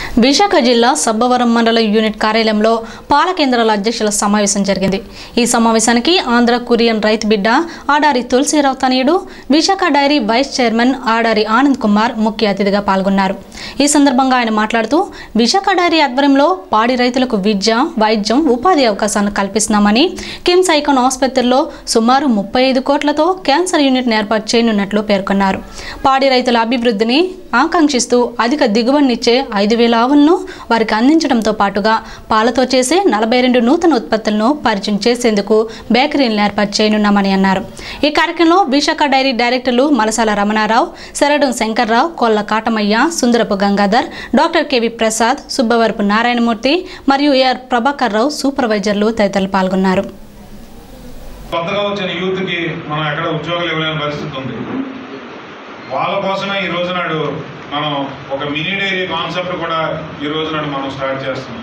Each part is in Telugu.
విశాఖ జిల్లా సబ్బవరం మండల యూనిట్ కార్యాలయంలో పాల కేంద్రాల అధ్యక్షుల సమావేశం జరిగింది ఈ సమావేశానికి ఆంధ్ర కురియన్ రైతు బిడ్డ ఆడారి తులసిరావు తనయుడు Visakha dairy vice chairman Adari Anand Kumar ముఖ్య అతిథిగా పాల్గొన్నారు ఈ సందర్భంగా ఆయన మాట్లాడుతూ విశాఖ డైరీ ఆధ్వర్యంలో పాడి రైతులకు విద్య వైద్యం ఉపాధి అవకాశాలను కల్పిస్తున్నామని కిమ్స్ ఐకాన్ ఆసుపత్రిలో సుమారు ముప్పై ఐదు కోట్లతో క్యాన్సర్ యూనిట్ను ఏర్పాటు చేయనున్నట్లు పేర్కొన్నారు పాడి రైతుల అభివృద్ధిని ఆకాంక్షిస్తూ అధిక దిగుబడినిచ్చే ఐదు వేల ఆవులను వారికి అందించడంతో పాటుగా పాలతో చేసే నలభై రెండు నూతన ఉత్పత్తులను పరిచయం చేసేందుకు బేకరీలను ఏర్పాటు చేయనున్నామని అన్నారు ఈ కార్యక్రమంలో విశాఖ డైరీ డైరెక్టర్లు మలసాల రమణారావు శరడం శంకర్రావు కొల్ల కాటమయ్య సుందరపు గంగాధర్ డాక్టర్ కెవి ప్రసాద్ సుబ్బవరపు నారాయణమూర్తి మరియు ఏఆర్ ప్రభాకర్ రావు సూపర్వైజర్లు తదితరులు పాల్గొన్నారు కొత్తగా వచ్చిన యూత్కి మనం ఎక్కడ ఉద్యోగాలు ఇవ్వలేని పరిస్థితి ఉంది వాళ్ళ కోసమే ఈ రోజు నాడు మనం ఒక మినీ డైరీ కాన్సెప్ట్ కూడా ఈ రోజు నాడు మనం స్టార్ట్ చేస్తున్నాం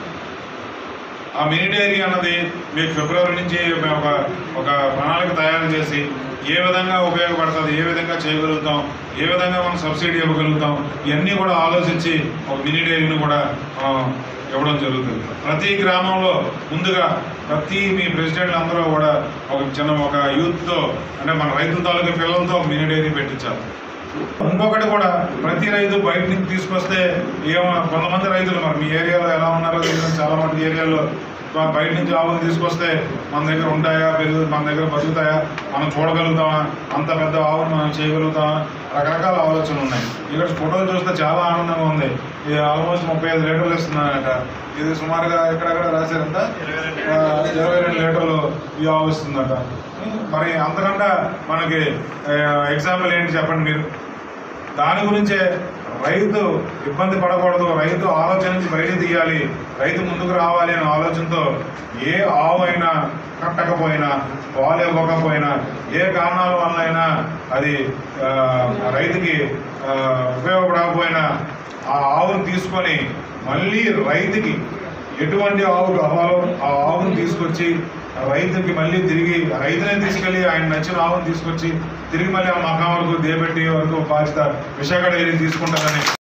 ఆ మినీ డైరీ అన్నది మీకు ఫిబ్రవరి నుంచి మేము ఒక ఒక ప్రణాళిక తయారు చేసి ఏ విధంగా ఉపయోగపడుతుంది ఏ విధంగా చేయగలుగుతాం ఏ విధంగా మనం సబ్సిడీ ఇవ్వగలుగుతాం ఇవన్నీ కూడా ఆలోచించి ఒక మినీ డైరీని కూడా మనం ఇవ్వడం జరుగుతుంది ప్రతి గ్రామంలో ముందుగా ప్రతి మీ ప్రెసిడెంట్లు అందరూ కూడా ఒక చిన్న ఒక యూత్తో అంటే మన రైతుల తాలూకా పిల్లలతో ఒక మినీ డైరీ పెట్టించాలి ఇంకొకటి కూడా ప్రతి రైతు బయట నుంచి తీసుకొస్తే ఏమో కొంతమంది రైతులు మరి మీ ఏరియాలో ఎలా ఉన్నారో తెలియదు చాలా మటుకు ఏరియాలో బ- బయట నుంచి ఆవులు తీసుకొస్తే మన దగ్గర ఉంటాయా పెరుగు మన దగ్గర బతుకుతాయా మనం చూడగలుగుతామా అంత పెద్ద ఆవును మనం చేయగలుగుతామా రకరకాల ఆలోచనలు ఉన్నాయి ఇక్కడ ఫోటోలు చూస్తే చాలా ఆనందంగా ఉంది ఇది ఆల్మోస్ట్ ముప్పై ఐదు లీటర్లు ఇస్తున్నాయట ఇది సుమారుగా ఎక్కడెక్కడ రాశారంట ఆ, ఇరవై రెండు లీటర్లు ఈ ఆవు ఇస్తుందట మరి అంతకంటే మనకి ఎగ్జాంపుల్ ఏంటి చెప్పండి మీరు దాని గురించే రైతు ఇబ్బంది పడకూడదు రైతు ఆలోచన నుంచి బయట తీయాలి రైతు ముందుకు రావాలి అనే ఆలోచనతో ఏ ఆవు అయినా కట్టకపోయినా పాలు ఇవ్వకపోయినా ఏ కారణాల వల్ల అయినా అది ఆ, రైతుకి ఆ, ఉపయోగపడకపోయినా ఆ ఆవును తీసుకొని మళ్ళీ రైతుకి ఎటువంటి ఆవు కావాలో ఆ ఆవును తీసుకొచ్చి రైతుకి మళ్ళీ తిరిగి రైతునే తీసుకెళ్ళి ఆయన నచ్చిన ఆవును తీసుకొచ్చి తిరిగి మళ్ళీ ఆ మకాం వరకు దేబెట్టి వరకు బాధ్యత విశాఖ డైరీ తీసుకుంటారని